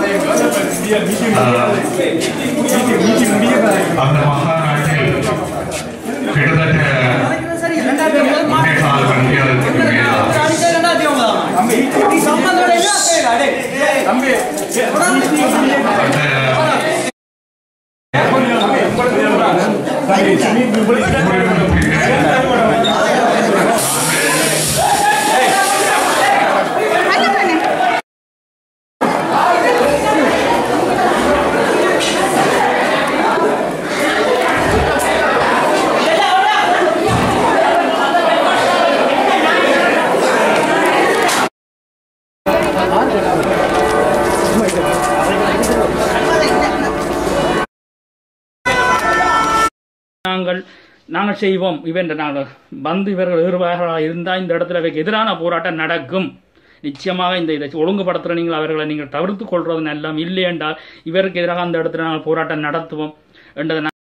அந்த மகாநாட்டில் கிட்டத்தட்ட முன்னேகால் மணிக்கு மேலாக அந்த நாங்கள் நாங்கள் செய்வோம் இவன் நாங்கள் வந்து இவர்கள் ஏறுவார்களாக இருந்தால் இந்த இடத்துல இவைக்கு எதிரான போராட்டம் நடக்கும் நிச்சயமாக இந்த இதை ஒழுங்குபடுத்துகிற நீங்கள் அவர்களை நீங்கள் தவிர்த்து கொள்வது நல்லம் இல்லை என்றால் இவருக்கு எதிராக அந்த இடத்துல நாங்கள் போராட்டம் நடத்துவோம் என்றதை